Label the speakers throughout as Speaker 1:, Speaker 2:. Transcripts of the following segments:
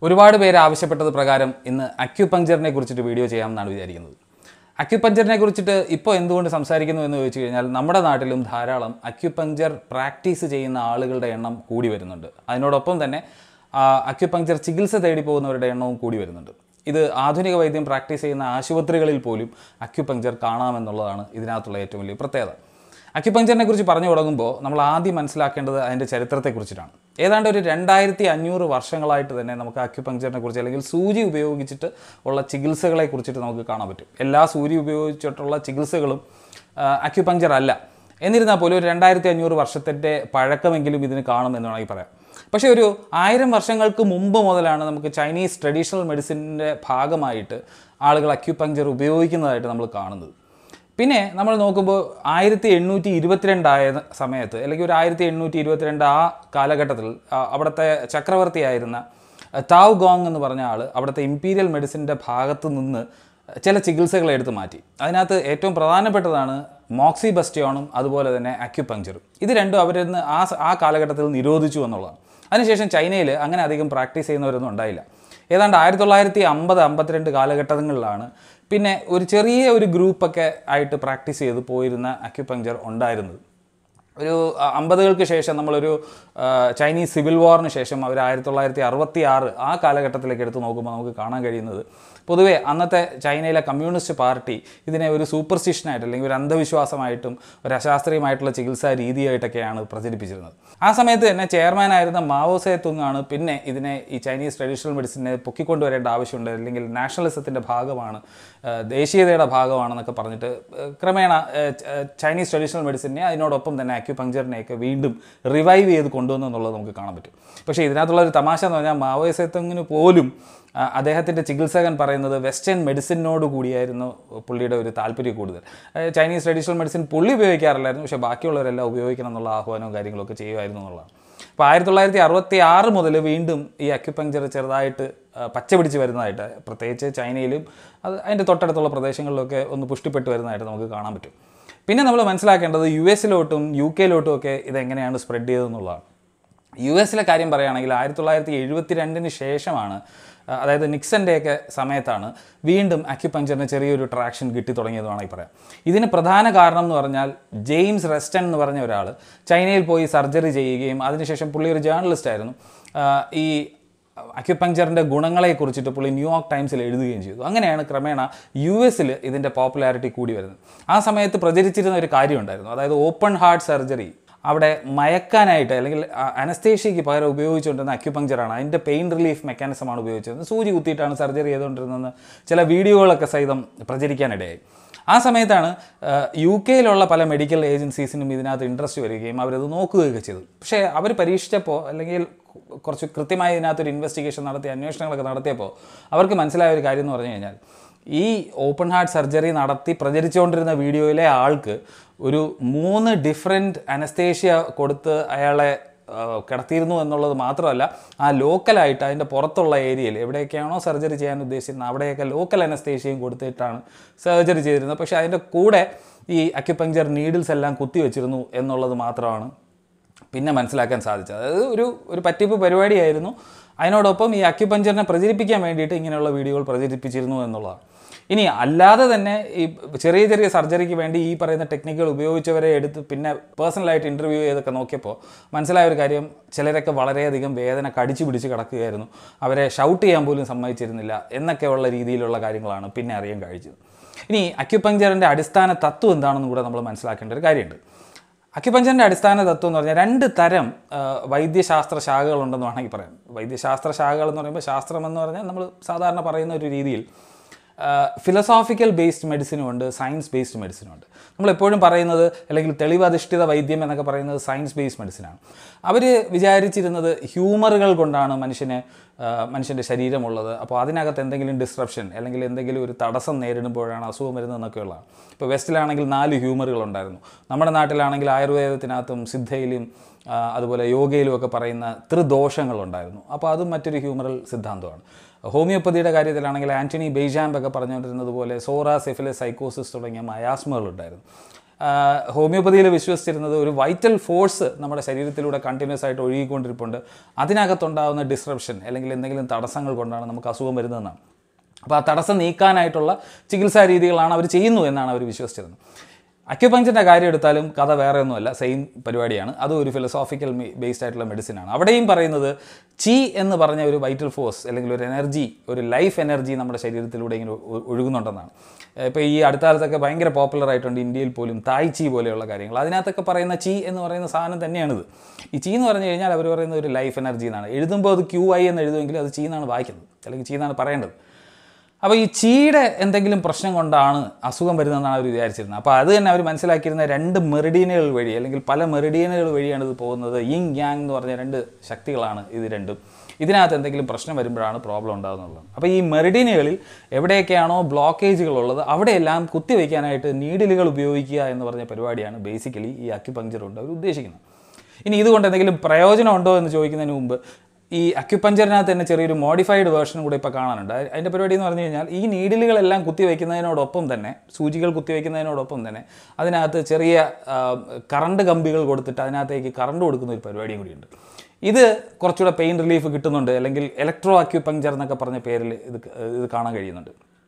Speaker 1: ഒരുപാട് പേര് ആവശ്യപ്പെട്ടത് പ്രകാരം ഇന്ന് അക്യുപങ്ചറിനെ കുറിച്ചിട്ട് വീഡിയോ ചെയ്യാമെന്നാണ് വിചാരിക്കുന്നത് അക്യുപങ്ചറിനെ കുറിച്ചിട്ട് ഇപ്പോൾ എന്തുകൊണ്ട് സംസാരിക്കുന്നു എന്ന് ചോദിച്ചു കഴിഞ്ഞാൽ നമ്മുടെ നാട്ടിലും ധാരാളം അക്യുപങ്ചർ പ്രാക്ടീസ് ചെയ്യുന്ന ആളുകളുടെ എണ്ണം കൂടി വരുന്നുണ്ട് അതിനോടൊപ്പം തന്നെ ആ, അക്യുപങ്ചർ ചികിത്സ തേടി പോകുന്നവരുടെ എണ്ണവും കൂടി വരുന്നുണ്ട് ഇത് ആധുനിക വൈദ്യം പ്രാക്ടീസ് ചെയ്യുന്ന ആശുപത്രികളിൽ പോലും അക്യുപങ്ചർ കാണാമെന്നുള്ളതാണ് ഇതിനകത്തുള്ള ഏറ്റവും വലിയ പ്രത്യേകത അക്യുപങ്ചറിനെ കുറിച്ച് പറഞ്ഞു തുടങ്ങുമ്പോൾ നമ്മൾ ആദ്യം മനസ്സിലാക്കേണ്ടത് അതിൻ്റെ ചരിത്രത്തെക്കുറിച്ചിട്ടാണ് ഏതാണ്ട് ഒരു രണ്ടായിരത്തി അഞ്ഞൂറ് വർഷങ്ങളായിട്ട് തന്നെ നമുക്ക് അക്യുപങ്ചറിനെ കുറിച്ച് അല്ലെങ്കിൽ സൂചി ഉപയോഗിച്ചിട്ട് ഉള്ള ചികിത്സകളെ കുറിച്ചിട്ട് നമുക്ക് കാണാൻ പറ്റും എല്ലാ സൂചി ഉപയോഗിച്ചിട്ടുള്ള ചികിത്സകളും അക്യുപങ്ചർ അല്ല എന്നിരുന്നാൽ പോലും ഒരു രണ്ടായിരത്തി അഞ്ഞൂറ് വർഷത്തിൻ്റെ പഴക്കമെങ്കിലും ഇതിന് കാണും എന്ന് വേണമെങ്കിൽ പറയാം പക്ഷേ ഒരു ആയിരം വർഷങ്ങൾക്ക് മുമ്പ് മുതലാണ് നമുക്ക് ചൈനീസ് ട്രഡീഷണൽ മെഡിസിൻ്റെ ഭാഗമായിട്ട് ആളുകൾ അക്യുപങ്ചർ ഉപയോഗിക്കുന്നതായിട്ട് നമ്മൾ കാണുന്നത് പിന്നെ നമ്മൾ നോക്കുമ്പോൾ ആയിരത്തി എണ്ണൂറ്റി ഇരുപത്തിരണ്ടായ സമയത്ത് അല്ലെങ്കിൽ ഒരു ആയിരത്തി എണ്ണൂറ്റി ഇരുപത്തിരണ്ട് ആ കാലഘട്ടത്തിൽ ആ, അവിടുത്തെ ചക്രവർത്തിയായിരുന്ന താവ് ഗോങ് എന്ന് പറഞ്ഞ ആൾ അവിടുത്തെ ഇമ്പീരിയൽ മെഡിസിൻ്റെ ഭാഗത്ത് നിന്ന് ചില ചികിത്സകൾ എടുത്ത് മാറ്റി അതിനകത്ത് ഏറ്റവും പ്രധാനപ്പെട്ടതാണ് മോക്സി ബസ്റ്റിയോണും അതുപോലെ തന്നെ അക്യുപങ്ചറും ഇത് രണ്ടും അവരിന്ന് ആ സ- ആ കാലഘട്ടത്തിൽ നിരോധിച്ചു എന്നുള്ളതാണ് അതിനുശേഷം ചൈനയിൽ അങ്ങനെ അധികം പ്രാക്ടീസ് ചെയ്യുന്നവരൊന്നും ഉണ്ടായില്ല ഏതാണ്ട് ആയിരത്തി തൊള്ളായിരത്തി അമ്പത് അമ്പത്തിരണ്ട് കാലഘട്ടങ്ങളിലാണ് പിന്നെ ഒരു ചെറിയ ഒരു ഗ്രൂപ്പൊക്കെ ആയിട്ട് പ്രാക്ടീസ് ചെയ്ത് പോയിരുന്ന അക്യുപങ്ചർ ഉണ്ടായിരുന്നത് ഒരു അ, അമ്പതുകൾക്ക് ശേഷം നമ്മളൊരു ആ, ചൈനീസ് സിവിൽ വാറിന് ശേഷം അവർ ആയിരത്തി തൊള്ളായിരത്തി അറുപത്തി ആറ് ആ കാലഘട്ടത്തിലേക്ക് എടുത്ത് നോക്കുമ്പോൾ നമുക്ക് കാണാൻ കഴിയുന്നത് പൊതുവേ അന്നത്തെ ചൈനയിലെ കമ്മ്യൂണിസ്റ്റ് പാർട്ടി ഇതിനെ ഒരു സൂപ്പർസ്റ്റിഷനായിട്ട് അല്ലെങ്കിൽ ഒരു അന്ധവിശ്വാസമായിട്ടും ഒരു അശാസ്ത്രീയമായിട്ടുള്ള ചികിത്സാ രീതിയായിട്ടൊക്കെയാണ് പ്രചരിപ്പിച്ചിരുന്നത് ആ സമയത്ത് തന്നെ ചെയർമാനായിരുന്ന മാവോ സേ തുങ്ങാണ് പിന്നെ ഇതിനെ ഈ ചൈനീസ് ട്രഡീഷണൽ മെഡിസിനെ പൊക്കിക്കൊണ്ടുവരേണ്ട ആവശ്യമുണ്ട് അല്ലെങ്കിൽ നാഷണലിസത്തിൻ്റെ ഭാഗമാണ് ആ, ദേശീയതയുടെ ഭാഗമാണെന്നൊക്കെ പറഞ്ഞിട്ട് ആ, ക്രമേണ ആ, ച- ആ, ചൈനീസ് ട്രഡീഷണൽ മെഡിസിനെ അതിനോടൊപ്പം തന്നെ അക്യുപങ്ചറിനെയൊക്കെ വീണ്ടും റിവൈവ് ചെയ്ത് കൊണ്ടുവന്നു എന്നുള്ളത് നമുക്ക് കാണാൻ പറ്റും പക്ഷേ ഇതിനകത്തുള്ള ഒരു തമാശ എന്ന് പറഞ്ഞാൽ മാവോ സേ തുങ്ങിന് പോലും ആ, അദ്ദേഹത്തിൻ്റെ ചികിത്സകൻ പറയുന്നത് വെസ്റ്റേൺ മെഡിസിനോട് കൂടിയായിരുന്നു പുള്ളിയുടെ ഒരു താല്പര്യം കൂടുതൽ ആ, ചൈനീസ് ട്രഡീഷണൽ മെഡിസിൻ പുള്ളി ഉപയോഗിക്കാറില്ലായിരുന്നു പക്ഷേ ബാക്കിയുള്ളവരെല്ലാം ഉപയോഗിക്കണം എന്നുള്ള ആഹ്വാനവും കാര്യങ്ങളൊക്കെ ചെയ്യുമായിരുന്നു എന്നുള്ളതാണ് അപ്പോൾ ആയിരത്തി തൊള്ളായിരത്തി അറുപത്തി ആറ് മുതൽ വീണ്ടും ഈ അക്യുപങ്ചർ ചെറുതായിട്ട് ആ, പച്ച പിടിച്ച് വരുന്നതായിട്ട് പ്രത്യേകിച്ച് ചൈനയിലും അത് അതിൻ്റെ തൊട്ടടുത്തുള്ള പ്രദേശങ്ങളിലൊക്കെ ഒന്ന് പുഷ്ടിപ്പെട്ട് വരുന്നതായിട്ട് നമുക്ക് കാണാൻ പറ്റും പിന്നെ നമ്മൾ മനസ്സിലാക്കേണ്ടത് യു എസിലോട്ടും യു കെയിലോട്ടും ഒക്കെ ഇതെങ്ങനെയാണ് സ്പ്രെഡ് ചെയ്തതെന്നുള്ളതാണ് യു എസിലെ കാര്യം പറയുകയാണെങ്കിൽ ആയിരത്തി തൊള്ളായിരത്തി എഴുപത്തി രണ്ടിന് ശേഷമാണ് ആ, അതായത് നിക്സൻ്റെയൊക്കെ സമയത്താണ് വീണ്ടും അക്യുപങ്ചറിന് ചെറിയൊരു ട്രാക്ഷൻ കിട്ടി തുടങ്ങിയത് വേണമെങ്കിൽ പറയാം ഇതിന് പ്രധാന കാരണം എന്ന് പറഞ്ഞാൽ ജെയിംസ് റെസ്റ്റൺ എന്ന് പറഞ്ഞ ഒരാൾ ചൈനയിൽ പോയി സർജറി ചെയ്യുകയും അതിനുശേഷം പുള്ളി ഒരു ജേർണലിസ്റ്റ് ആയിരുന്നു ആ, ഈ അക്യുപങ്ചറിൻ്റെ ഗുണങ്ങളെക്കുറിച്ചിട്ട് പുള്ളി ന്യൂയോർക്ക് ടൈംസിൽ എഴുതുകയും ചെയ്തു അങ്ങനെയാണ് ക്രമേണ യു എസിൽ ഇതിൻ്റെ പോപ്പുലാരിറ്റി കൂടി വരുന്നത് ആ സമയത്ത് പ്രചരിച്ചിരുന്ന ഒരു കാര്യമുണ്ടായിരുന്നു അതായത് ഓപ്പൺ ഹാർട്ട് സർജറി അവിടെ മയക്കാനായിട്ട് അല്ലെങ്കിൽ അനസ്തേഷ്യയ്ക്ക് പകരം ഉപയോഗിച്ചുകൊണ്ടിരുന്ന അക്യുപങ്ചറാണ് അതിൻ്റെ പെയിൻ റിലീഫ് മെക്കാനിസമാണ് ഉപയോഗിച്ചിരുന്നത് സൂചി കുത്തിയിട്ടാണ് സർജറി ചെയ്തുകൊണ്ടിരുന്നതെന്ന് ചില വീഡിയോകളൊക്കെ സഹിതം പ്രചരിക്കാനിടയായി ആ സമയത്താണ് യു കെയിലുള്ള പല മെഡിക്കൽ ഏജൻസീസിനും ഇതിനകത്ത് ഇൻട്രസ്റ്റ് വരികയും അവരത് നോക്കുകയൊക്കെ ചെയ്തു പക്ഷേ അവർ പരീക്ഷിച്ചപ്പോൾ അല്ലെങ്കിൽ കുറച്ച് കൃത്യമായി ഇതിനകത്തൊരു ഇൻവെസ്റ്റിഗേഷൻ നടത്തി അന്വേഷണങ്ങളൊക്കെ നടത്തിയപ്പോൾ അവർക്ക് മനസ്സിലായ ഒരു കാര്യം എന്ന് പറഞ്ഞു കഴിഞ്ഞാൽ ഈ ഓപ്പൺ ഹാർട്ട് സർജറി നടത്തി പ്രചരിച്ചുകൊണ്ടിരുന്ന വീഡിയോയിലെ ആൾക്ക് ഒരു മൂന്ന് ഡിഫറെൻറ്റ് അനസ്തേഷ്യ കൊടുത്ത് അയാളെ ആ, കിടത്തിയിരുന്നു എന്നുള്ളത് മാത്രമല്ല ആ ലോക്കലായിട്ട് അതിൻ്റെ പുറത്തുള്ള ഏരിയയിൽ എവിടെയൊക്കെയാണോ സർജറി ചെയ്യാൻ ഉദ്ദേശിച്ചിരുന്നത് അവിടെയൊക്കെ ലോക്കൽ അനസ്തേഷ്യയും കൊടുത്തിട്ടാണ് സർജറി ചെയ്തിരുന്നത് പക്ഷേ അതിൻ്റെ കൂടെ ഈ അക്യുപങ്ചർ നീഡിൽസ് എല്ലാം കുത്തി വെച്ചിരുന്നു എന്നുള്ളത് മാത്രമാണ് പിന്നെ മനസ്സിലാക്കാൻ സാധിച്ചത് അതായത് ഒരു ഒരു പറ്റിപ്പ് പരിപാടിയായിരുന്നു അതിനോടൊപ്പം ഈ അക്യുപഞ്ചറിനെ പ്രചരിപ്പിക്കാൻ വേണ്ടിയിട്ട് ഇങ്ങനെയുള്ള വീഡിയോകൾ പ്രചരിപ്പിച്ചിരുന്നു എന്നുള്ളതാണ് ഇനി അല്ലാതെ തന്നെ ഈ ചെറിയ ചെറിയ സർജറിക്ക് വേണ്ടി ഈ പറയുന്ന ടെക്നിക്കുകൾ ഉപയോഗിച്ചവരെ എടുത്ത് പിന്നെ പേഴ്സണലായിട്ട് ഇൻ്റർവ്യൂ ചെയ്തൊക്കെ നോക്കിയപ്പോൾ മനസ്സിലായ ഒരു കാര്യം ചിലരൊക്കെ വളരെയധികം വേദന കടിച്ചു പിടിച്ച് കിടക്കുകയായിരുന്നു അവരെ ഷൗട്ട് ചെയ്യാൻ പോലും സമ്മതിച്ചിരുന്നില്ല എന്നൊക്കെയുള്ള രീതിയിലുള്ള കാര്യങ്ങളാണ് പിന്നെ അറിയാൻ കഴിച്ചത് ഇനി അക്യുപങ്ചറിൻ്റെ അടിസ്ഥാന തത്വം എന്താണെന്നും കൂടെ നമ്മൾ മനസ്സിലാക്കേണ്ട ഒരു കാര്യമുണ്ട് അക്യുപഞ്ചറിൻ്റെ അടിസ്ഥാന തത്വം എന്ന് പറഞ്ഞാൽ രണ്ട് തരം ആ, വൈദ്യശാസ്ത്ര ശാഖകളുണ്ടെന്ന് വേണമെങ്കിൽ പറയാം വൈദ്യശാസ്ത്ര ശാഖകൾ എന്ന് പറയുമ്പോൾ ശാസ്ത്രം എന്ന് പറഞ്ഞാൽ നമ്മൾ സാധാരണ പറയുന്ന ഒരു രീതിയിൽ ഫിലോസോഫിക്കൽ ബേസ്ഡ് മെഡിസിനും ഉണ്ട് സയൻസ് ബേസ്ഡ് മെഡിസിനും ഉണ്ട് നമ്മളെപ്പോഴും പറയുന്നത് അല്ലെങ്കിൽ തെളിവധിഷ്ഠിത വൈദ്യം എന്നൊക്കെ പറയുന്നത് സയൻസ് ബേസ്ഡ് മെഡിസിനാണ് അവർ വിചാരിച്ചിരുന്നത് ഹ്യൂമറുകൾ കൊണ്ടാണ് മനുഷ്യന് ആ, മനുഷ്യൻ്റെ ശരീരമുള്ളത് അപ്പോൾ അതിനകത്ത് എന്തെങ്കിലും ഡിസ്ട്രപ്ഷൻ അല്ലെങ്കിൽ എന്തെങ്കിലും ഒരു തടസ്സം നേരിടുമ്പോഴാണ് അസുഖം വരുന്നതെന്നൊക്കെയുള്ളതാണ് ഇപ്പോൾ വെസ്റ്റിലാണെങ്കിൽ നാല് ഹ്യൂമറുകൾ ഉണ്ടായിരുന്നു നമ്മുടെ നാട്ടിലാണെങ്കിൽ ആയുർവേദത്തിനകത്തും സിദ്ധയിലും ആ, അതുപോലെ യോഗയിലും ഒക്കെ പറയുന്ന ത്രിദോഷങ്ങളുണ്ടായിരുന്നു അപ്പോൾ അതും മറ്റൊരു ഹ്യൂമറൽ സിദ്ധാന്തമാണ് ഹോമിയോപ്പതിയുടെ കാര്യത്തിലാണെങ്കിൽ ആന്റണി ബെയ്ജാമ്പ് ഒക്കെ പറഞ്ഞുകൊണ്ടിരുന്നത് പോലെ സോറ സെഫിലിസ് സൈക്കോസിസ് തുടങ്ങിയ മയാസ്മകളുണ്ടായിരുന്നു ഹോമിയോപ്പതിയിൽ വിശ്വസിച്ചിരുന്നത് ഒരു വൈറ്റൽ ഫോഴ്സ് നമ്മുടെ ശരീരത്തിലൂടെ കണ്ടിന്യൂസ് ആയിട്ട് ഒഴുകിക്കൊണ്ടിരിപ്പുണ്ട് അതിനകത്തുണ്ടാകുന്ന ഡിസ്റപ്ഷൻ അല്ലെങ്കിൽ എന്തെങ്കിലും തടസ്സങ്ങൾ കൊണ്ടാണ് നമുക്ക് അസുഖം വരുന്നതെന്നാണ് അപ്പോൾ ആ തടസ്സം നീക്കാനായിട്ടുള്ള ചികിത്സാ രീതികളാണ് അവർ ചെയ്യുന്നു എന്നാണ് അവർ വിശ്വസിച്ചിരുന്നത് അക്യുപഞ്ചറിൻ്റെ കാര്യം എടുത്താലും കഥ വേറെ ഒന്നുമല്ല സെയിം പരിപാടിയാണ് അതും ഒരു ഫിലോസോഫിക്കൽ ബേസ്ഡ് ആയിട്ടുള്ള മെഡിസിൻ ആണ് അവിടെയും പറയുന്നത് ചി എന്ന് പറഞ്ഞ ഒരു വൈറ്റൽ ഫോഴ്സ് അല്ലെങ്കിൽ ഒരു എനർജി ഒരു ലൈഫ് എനർജി നമ്മുടെ ശരീരത്തിലൂടെ ഇങ്ങനെ ഒ- ഒഴുകുന്നുണ്ടെന്നാണ് ഇപ്പോൾ ഈ അടുത്ത കാലത്തൊക്കെ ഭയങ്കര പോപ്പുലർ ആയിട്ടുണ്ട് ഇന്ത്യയിൽ പോലും തായ് ചി പോലെയുള്ള കാര്യങ്ങൾ അതിനകത്തൊക്കെ പറയുന്ന ചി എന്ന് പറയുന്ന സാധനം തന്നെയാണിത് ഈ ചി എന്ന് പറഞ്ഞു കഴിഞ്ഞാൽ അവർ പറയുന്നത് ഒരു ലൈഫ് എനർജി എന്നാണ് എഴുതുമ്പോൾ അത് ക്യൂ ഐ എന്ന് എഴുതുമെങ്കിൽ അത് ചി എന്നാണ് വായിക്കുന്നത് അല്ലെങ്കിൽ ചി എന്നാണ് പറയേണ്ടത് അപ്പോൾ ഈ ചീയുടെ എന്തെങ്കിലും പ്രശ്നം കൊണ്ടാണ് അസുഖം വരുന്നതെന്നാണ് അവർ വിചാരിച്ചിരുന്നത് അപ്പോൾ അത് തന്നെ അവർ മനസ്സിലാക്കിയിരുന്ന രണ്ട് മെറിഡിയനുകൾ വഴി അല്ലെങ്കിൽ പല മെറിഡിയനുകൾ വഴിയാണ് ഇത് പോകുന്നത് യിങ് യാങ് എന്ന് പറഞ്ഞ രണ്ട് ശക്തികളാണ് ഇത് രണ്ടും ഇതിനകത്ത് എന്തെങ്കിലും പ്രശ്നം വരുമ്പോഴാണ് പ്രോബ്ലം ഉണ്ടാകുന്നുള്ളത് അപ്പോൾ ഈ മെറിഡിയനുകളിൽ എവിടെയൊക്കെയാണോ ബ്ലോക്കേജുകൾ ഉള്ളത് അവിടെയെല്ലാം കുത്തിവെക്കാനായിട്ട് നീഡിലുകൾ ഉപയോഗിക്കുക എന്ന് പറഞ്ഞ പരിപാടിയാണ് ബേസിക്കലി ഈ അക്യുപങ്ചർ കൊണ്ട് അവർ ഉദ്ദേശിക്കുന്നത് ഇനി ഇതുകൊണ്ട് എന്തെങ്കിലും പ്രയോജനം ഉണ്ടോ എന്ന് ചോദിക്കുന്നതിന് മുമ്പ് ഈ അക്യുപഞ്ചറിനകത്ത് തന്നെ ചെറിയൊരു മോഡിഫൈഡ് വേർഷനും കൂടെ ഇപ്പോൾ കാണാനുണ്ട് അത് അതിൻ്റെ പരിപാടി എന്ന് പറഞ്ഞു കഴിഞ്ഞാൽ ഈ നീഡിലുകളെല്ലാം കുത്തിവെക്കുന്നതിനോടൊപ്പം തന്നെ സൂചികൾ കുത്തിവെക്കുന്നതിനോടൊപ്പം തന്നെ അതിനകത്ത് ചെറിയ ആ, കറണ്ട് കമ്പികൾ കൊടുത്തിട്ട് അതിനകത്തേക്ക് കറണ്ട് കൊടുക്കുന്ന ഒരു പരിപാടിയും കൂടിയുണ്ട് ഇത് കുറച്ചുകൂടെ പെയിൻ റിലീഫ് കിട്ടുന്നുണ്ട് അല്ലെങ്കിൽ ഇലക്ട്രോ അക്യുപഞ്ചർ എന്നൊക്കെ പറഞ്ഞ പേരിൽ ഇത് ക- ഇത് കാണാൻ കഴിയുന്നുണ്ട്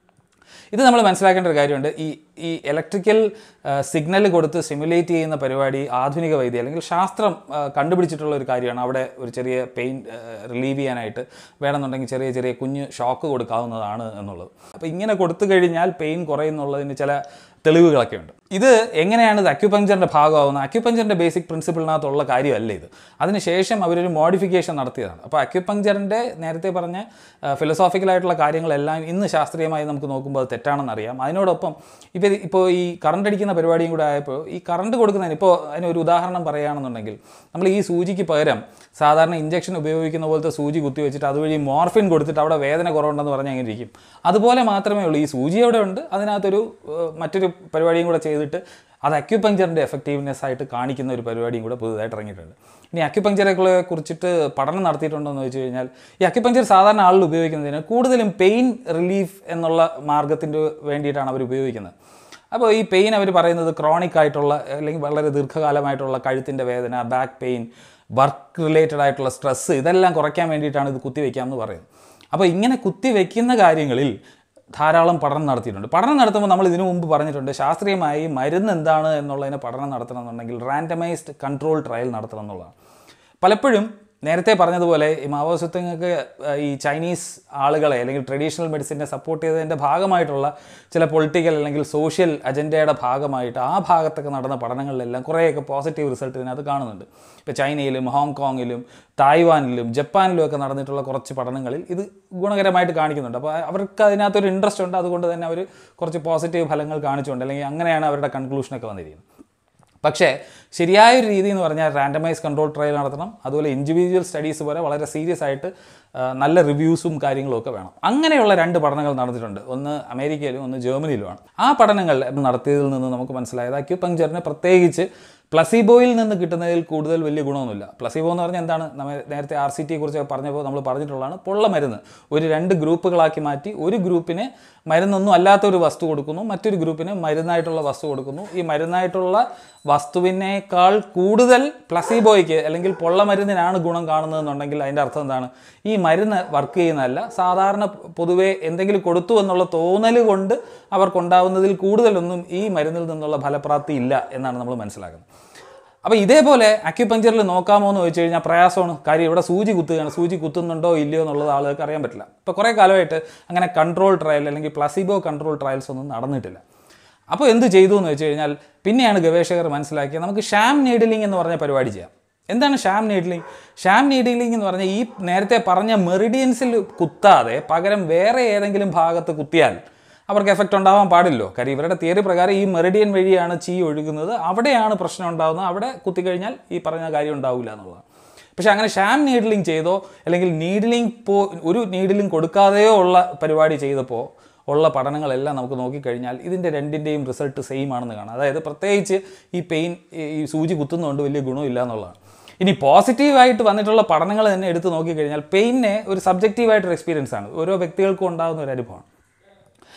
Speaker 1: ഇത് നമ്മൾ മനസ്സിലാക്കേണ്ട ഒരു കാര്യമുണ്ട് ഈ ഈ ഇലക്ട്രിക്കൽ സിഗ്നൽ കൊടുത്ത് സിമുലേറ്റ് ചെയ്യുന്ന പരിപാടി ആധുനിക വൈദ്യം അല്ലെങ്കിൽ ശാസ്ത്രം ആ, കണ്ടുപിടിച്ചിട്ടുള്ള ഒരു കാര്യമാണ് അവിടെ ഒരു ചെറിയ പെയിൻ റിലീവ് ചെയ്യാനായിട്ട് വേണമെന്നുണ്ടെങ്കിൽ ചെറിയ ചെറിയ കുഞ്ഞ് ഷോക്ക് കൊടുക്കാവുന്നതാണ് എന്നുള്ളത് അപ്പോൾ ഇങ്ങനെ കൊടുത്തു കഴിഞ്ഞാൽ പെയിൻ കുറയുന്നുള്ളതിന് ചില തെളിവുകളൊക്കെ ഉണ്ട് ഇത് എങ്ങനെയാണ് ഇത് അക്യുപഞ്ചറിൻ്റെ ഭാഗമാവുന്നത് അക്യുപഞ്ചറിൻ്റെ ബേസിക് പ്രിൻസിപ്പിളിനകത്തുള്ള കാര്യമല്ല ഇത് അതിനുശേഷം അവരൊരു മോഡിഫിക്കേഷൻ നടത്തിയതാണ് അപ്പോൾ അക്യുപഞ്ചറിൻ്റെ നേരത്തെ പറഞ്ഞ ഫിലോസോഫിക്കലായിട്ടുള്ള കാര്യങ്ങളെല്ലാം ഇന്ന് ശാസ്ത്രീയമായി നമുക്ക് നോക്കുമ്പോൾ അത് തെറ്റാണെന്ന് അറിയാം അതിനോടൊപ്പം ഇപ്പോൾ ഇപ്പോൾ ഈ കറണ്ട് അടിക്കുന്ന പരിപാടിയും കൂടെ ആയപ്പോൾ ഈ കറണ്ട് കൊടുക്കുന്നതിന് ഇപ്പോൾ അതിനൊരു ഉദാഹരണം പറയുകയാണെന്നുണ്ടെങ്കിൽ നമ്മൾ ഈ സൂചിക്ക് പകരം സാധാരണ ഇഞ്ചക്ഷൻ ഉപയോഗിക്കുന്ന പോലത്തെ സൂചി കുത്തി വെച്ചിട്ട് അതുവഴി മോർഫിൻ കൊടുത്തിട്ട് അവിടെ വേദന കുറവുണ്ടെന്ന് പറഞ്ഞാൽ അങ്ങനെ ഇരിക്കും അതുപോലെ മാത്രമേ ഉള്ളൂ ഈ സൂചി അവിടെ ഉണ്ട് അതിനകത്തൊരു ഏഹ്, മറ്റൊരു പരിപാടിയും കൂടെ ചെയ്തിട്ട് അത് അക്യുപഞ്ചറിൻ്റെ എഫക്റ്റീവ്നെസ് ആയിട്ട് കാണിക്കുന്ന ഒരു പരിപാടിയും കൂടെ പുതുതായിട്ട് ഇറങ്ങിയിട്ടുണ്ട് ഇനി അക്യുപഞ്ചറെ കുറിച്ചിട്ട് പഠനം നടത്തിയിട്ടുണ്ടോ എന്ന് വെച്ച് കഴിഞ്ഞാൽ ഈ അക്യുപഞ്ചർ സാധാരണ ആളുകൾ ഉപയോഗിക്കുന്നതിന് കൂടുതലും പെയിൻ റിലീഫ് എന്നുള്ള മാർഗത്തിൻ്റെ വേണ്ടിയിട്ടാണ് അവർ ഉപയോഗിക്കുന്നത് അപ്പോൾ ഈ പെയിൻ അവർ പറയുന്നത് ക്രോണിക് ആയിട്ടുള്ള അല്ലെങ്കിൽ വളരെ ദീർഘകാലമായിട്ടുള്ള കഴുത്തിൻ്റെ വേദന ബാക്ക് പെയിൻ വർക്ക് റിലേറ്റഡ് ആയിട്ടുള്ള സ്ട്രെസ്സ് ഇതെല്ലാം കുറയ്ക്കാൻ വേണ്ടിയിട്ടാണ് ഇത് കുത്തിവെക്കാമെന്ന് പറയുന്നത് അപ്പോൾ ഇങ്ങനെ കുത്തിവെക്കുന്ന കാര്യങ്ങളിൽ ധാരാളം പഠനം നടത്തിയിട്ടുണ്ട് പഠനം നടത്തുമ്പോൾ നമ്മൾ ഇതിനു മുമ്പ് പറഞ്ഞിട്ടുണ്ട് ശാസ്ത്രീയമായി മരുന്ന് എന്താണ് എന്നുള്ളതിന് പഠനം നടത്തണമെന്നുണ്ടെങ്കിൽ റാൻഡമൈസ്ഡ് കൺട്രോൾ ട്രയൽ നടത്തണം എന്നുള്ളതാണ് പലപ്പോഴും നേരത്തെ പറഞ്ഞതുപോലെ ഈ മാവോസിത്തങ്ങൾക്ക് ഈ ചൈനീസ് ആളുകളെ അല്ലെങ്കിൽ ട്രഡീഷണൽ മെഡിസിനെ സപ്പോർട്ട് ചെയ്തതിൻ്റെ ഭാഗമായിട്ടുള്ള ചില പൊളിറ്റിക്കൽ അല്ലെങ്കിൽ സോഷ്യൽ അജണ്ടയുടെ ഭാഗമായിട്ട് ആ ഭാഗത്തൊക്കെ നടന്ന പഠനങ്ങളിലെല്ലാം കുറേയൊക്കെ പോസിറ്റീവ് റിസൾട്ട് ഇതിനകത്ത് കാണുന്നുണ്ട് ഇപ്പോൾ ചൈനയിലും ഹോങ്കോങ്ങിലും തായ്വാനിലും ജപ്പാനിലും ഒക്കെ നടന്നിട്ടുള്ള കുറച്ച് പഠനങ്ങളിൽ ഇത് ഗുണകരമായിട്ട് കാണിക്കുന്നുണ്ട് അപ്പോൾ അവർക്ക് അതിനകത്തൊരു ഇൻട്രസ്റ്റ് ഉണ്ട് അതുകൊണ്ട് തന്നെ അവർ കുറച്ച് പോസിറ്റീവ് ഫലങ്ങൾ കാണിച്ചുകൊണ്ട് അല്ലെങ്കിൽ അങ്ങനെയാണ് അവരുടെ കൺക്ലൂഷനൊക്കെ വന്നിരിക്കുന്നത് പക്ഷേ ശരിയായ ഒരു രീതി എന്ന് പറഞ്ഞാൽ റാൻഡമൈസ് കൺട്രോൾ ട്രയൽ നടത്തണം അതുപോലെ ഇൻഡിവിജ്വൽ സ്റ്റഡീസ് പോലെ വളരെ സീരിയസ് ആയിട്ട് ആ, നല്ല റിവ്യൂസും കാര്യങ്ങളും ഒക്കെ വേണം അങ്ങനെയുള്ള രണ്ട് പഠനങ്ങൾ നടന്നിട്ടുണ്ട് ഒന്ന് അമേരിക്കയിലും ഒന്ന് ജർമ്മനിയിലുമാണ് ആ പഠനങ്ങൾ നടത്തിയതിൽ നിന്ന് നമുക്ക് മനസ്സിലായത് അക്യുപങ്ചറിന് പ്രത്യേകിച്ച് പ്ലസീബോയിൽ നിന്ന് കിട്ടുന്നതിൽ കൂടുതൽ വലിയ ഗുണമൊന്നുമില്ല പ്ലസീബോ എന്ന് പറഞ്ഞാൽ എന്താണ് നമ്മൾ നേരത്തെ ആർ സി ടിയെ കുറിച്ച് പറഞ്ഞപ്പോൾ നമ്മൾ പറഞ്ഞിട്ടുള്ളതാണ് പൊള്ള മരുന്ന് ഒരു രണ്ട് ഗ്രൂപ്പുകളാക്കി മാറ്റി ഒരു ഗ്രൂപ്പിന് മരുന്നൊന്നും അല്ലാത്ത ഒരു വസ്തു കൊടുക്കുന്നു മറ്റൊരു ഗ്രൂപ്പിന് മരുന്നായിട്ടുള്ള വസ്തു കൊടുക്കുന്നു ഈ മരുന്നായിട്ടുള്ള വസ്തുവിനേക്കാൾ കൂടുതൽ പ്ലസീബോയ്ക്ക് അല്ലെങ്കിൽ പൊള്ള മരുന്നിനാണ് ഗുണം കാണുന്നതെന്നുണ്ടെങ്കിൽ അതിൻ്റെ അർത്ഥം എന്താണ് ഈ മരുന്ന് വർക്ക് ചെയ്യുന്നതല്ല സാധാരണ പൊതുവേ എന്തെങ്കിലും കൊടുത്തു എന്നുള്ള തോന്നൽ കൊണ്ട് അവർക്കുണ്ടാവുന്നതിൽ കൂടുതലൊന്നും ഈ മരുന്നിൽ നിന്നുള്ള ഫലപ്രാപ്തി ഇല്ല എന്നാണ് നമ്മൾ മനസ്സിലാക്കുന്നത് അപ്പോൾ ഇതേപോലെ അക്യുപഞ്ചറിൽ നോക്കാമോ എന്ന് ചോദിച്ചു കഴിഞ്ഞാൽ പ്രയാസമാണ് കാര്യം ഇവിടെ സൂചി കുത്തുകയാണ് സൂചി കുത്തുന്നുണ്ടോ ഇല്ലയോ എന്നുള്ളത് ആളുകൾക്ക് അറിയാൻ പറ്റില്ല ഇപ്പോൾ കുറേ കാലമായിട്ട് അങ്ങനെ കൺട്രോൾ ട്രയൽ അല്ലെങ്കിൽ പ്ലസിബോ കൺട്രോൾ ട്രയൽസ് ഒന്നും നടന്നിട്ടില്ല അപ്പോൾ എന്ത് ചെയ്തു എന്ന് വെച്ച് കഴിഞ്ഞാൽ പിന്നെയാണ് ഗവേഷകർ മനസ്സിലാക്കിയത് നമുക്ക് ഷാം നീഡിലിംഗ് എന്ന് പറഞ്ഞ പരിപാടി ചെയ്യാം എന്താണ് ഷാം നീഡിലിംഗ് ഷാം നീഡിലിംഗ് എന്ന് പറഞ്ഞാൽ ഈ നേരത്തെ പറഞ്ഞ മെറിഡിയൻസിൽ കുത്താതെ പകരം വേറെ ഏതെങ്കിലും ഭാഗത്ത് കുത്തിയാൽ അവർക്ക് എഫക്റ്റ് ഉണ്ടാവാൻ പാടില്ലോ കാര്യം ഇവരുടെ തിയറി പ്രകാരം ഈ മെറിഡിയൻ വഴിയാണ് ചീ ഒഴുകുന്നത് അവിടെയാണ് പ്രശ്നം ഉണ്ടാകുന്നത് അവിടെ കുത്തിക്കഴിഞ്ഞാൽ ഈ പറഞ്ഞ കാര്യം ഉണ്ടാവില്ല എന്നുള്ളതാണ് പക്ഷേ അങ്ങനെ ഷാം നീഡിലിംഗ് ചെയ്തോ അല്ലെങ്കിൽ നീഡിലിംഗ് പോ ഒരു നീഡിലിംഗ് കൊടുക്കാതെയോ ഉള്ള പരിപാടി ചെയ്തപ്പോൾ ഉള്ള പഠനങ്ങളെല്ലാം നമുക്ക് നോക്കിക്കഴിഞ്ഞാൽ ഇതിൻ്റെ രണ്ടിൻ്റെയും റിസൾട്ട് സെയിം ആണെന്ന് കാണാം അതായത് പ്രത്യേകിച്ച് ഈ പെയിൻ ഈ സൂചി കുത്തുന്നതുകൊണ്ട് വലിയ ഗുണമില്ല എന്നുള്ളതാണ് ഇനി പോസിറ്റീവായിട്ട് വന്നിട്ടുള്ള പഠനങ്ങൾ തന്നെ എടുത്ത് നോക്കിക്കഴിഞ്ഞാൽ പെയിനെ ഒരു സബ്ജക്റ്റീവായിട്ടൊരു എക്സ്പീരിയൻസ് ആണ് ഓരോ വ്യക്തികൾക്കും ഉണ്ടാകുന്ന ഒരു അനുഭവമാണ്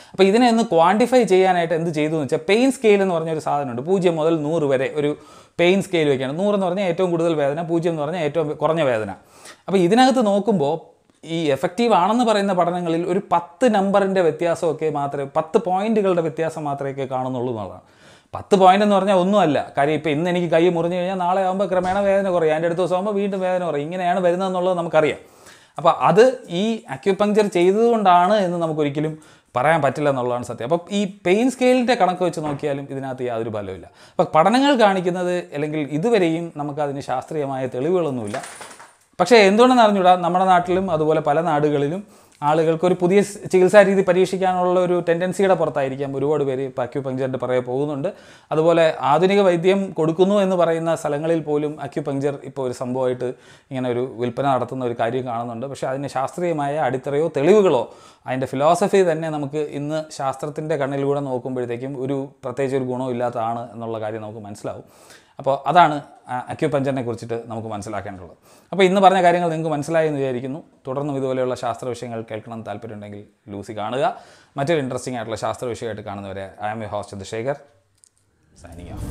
Speaker 1: അപ്പോൾ ഇതിനെ ഒന്ന് ക്വാണ്ടിഫൈ ചെയ്യാനായിട്ട് എന്ത് ചെയ്തു എന്ന് വെച്ചാൽ പെയിൻ സ്കെയിൽ എന്ന് പറഞ്ഞ ഒരു സാധനമുണ്ട് പൂജ്യം മുതൽ നൂറ് വരെ ഒരു പെയിൻ സ്കെയിൽ വയ്ക്കുകയാണ് നൂറെന്ന് പറഞ്ഞാൽ ഏറ്റവും കൂടുതൽ വേദന പൂജ്യം എന്ന് പറഞ്ഞാൽ ഏറ്റവും കുറഞ്ഞ വേദന അപ്പോൾ ഇതിനകത്ത് നോക്കുമ്പോൾ ഈ എഫക്റ്റീവ് ആണെന്ന് പറയുന്ന പഠനങ്ങളിൽ ഒരു പത്ത് നമ്പറിൻ്റെ വ്യത്യാസമൊക്കെ മാത്രമേ പത്ത് പോയിന്റുകളുടെ വ്യത്യാസം മാത്രമേ കാണുന്നുള്ളൂ എന്നുള്ളതാണ് പത്ത് പോയിന്റ് എന്ന് പറഞ്ഞാൽ ഒന്നുമല്ല കാര്യം ഇപ്പോൾ ഇന്ന് എനിക്ക് കൈ മുറിഞ്ഞു കഴിഞ്ഞാൽ നാളെ ആകുമ്പോൾ ക്രമേണ വേദന കുറയും അതിൻ്റെ അടുത്ത ദിവസം ആകുമ്പോൾ വീണ്ടും വേദന കുറയും ഇങ്ങനെയാണ് വരുന്നതെന്നുള്ളത് നമുക്കറിയാം അപ്പോൾ അത് ഈ അക്യുപങ്ചർ ചെയ്തതുകൊണ്ടാണ് എന്ന് നമുക്കൊരിക്കലും പറയാൻ പറ്റില്ല എന്നുള്ളതാണ് സത്യം അപ്പോൾ ഈ പെയിൻ സ്കെയിലിൻ്റെ കണക്ക് വെച്ച് നോക്കിയാലും ഇതിനകത്ത് യാതൊരു ഫലവുമില്ല അപ്പോൾ പഠനങ്ങൾ കാണിക്കുന്നത് അല്ലെങ്കിൽ ഇതുവരെയും നമുക്കതിന് ശാസ്ത്രീയമായ തെളിവുകളൊന്നുമില്ല പക്ഷേ എന്തുകൊണ്ടെന്ന് അറിഞ്ഞൂടാ നമ്മുടെ നാട്ടിലും അതുപോലെ പല നാടുകളിലും ആളുകൾക്ക് ഒരു പുതിയ സ് ചികിത്സാ രീതി പരീക്ഷിക്കാനുള്ള ഒരു ടെൻഡൻസിയുടെ പുറത്തായിരിക്കാം ഒരുപാട് പേര് ഇപ്പോൾ അക്യുപങ്ചറിൻ്റെ പുറകെ പോകുന്നുണ്ട് അതുപോലെ ആധുനിക വൈദ്യം കൊടുക്കുന്നു എന്ന് പറയുന്ന സ്ഥലങ്ങളിൽ പോലും അക്യുപങ്ചർ ഇപ്പോൾ ഒരു സംഭവമായിട്ട് ഇങ്ങനെ ഒരു വിൽപ്പന നടത്തുന്ന ഒരു കാര്യം കാണുന്നുണ്ട് പക്ഷേ അതിന് ശാസ്ത്രീയമായ അടിത്തറയോ തെളിവുകളോ അതിൻ്റെ ഫിലോസഫി തന്നെ നമുക്ക് ഇന്ന് ശാസ്ത്രത്തിൻ്റെ കണ്ണിലൂടെ നോക്കുമ്പോഴത്തേക്കും ഒരു പ്രത്യേകിച്ച് ഒരു ഗുണവും ഇല്ലാത്തതാണ് എന്നുള്ള കാര്യം നമുക്ക് മനസ്സിലാവും അപ്പോൾ അതാണ് അക്യുപഞ്ചറിനെ കുറിച്ചിട്ട് നമുക്ക് മനസ്സിലാക്കേണ്ടത് അപ്പോൾ ഇന്ന് പറഞ്ഞ കാര്യങ്ങൾ നിങ്ങൾക്ക് മനസ്സിലായി എന്ന് വിചാരിക്കുന്നു തുടർന്നും ഇതുപോലെയുള്ള ശാസ്ത്ര വിഷയങ്ങൾ കേൾക്കണം താല്പര്യമുണ്ടെങ്കിൽ ലൂസി കാണുക മറ്റൊരു ഇൻട്രസ്റ്റിംഗ് ആയിട്ടുള്ള ശാസ്ത്ര വിഷയമായിട്ട് കാണുന്നവരെ I am a host Shekhar signing of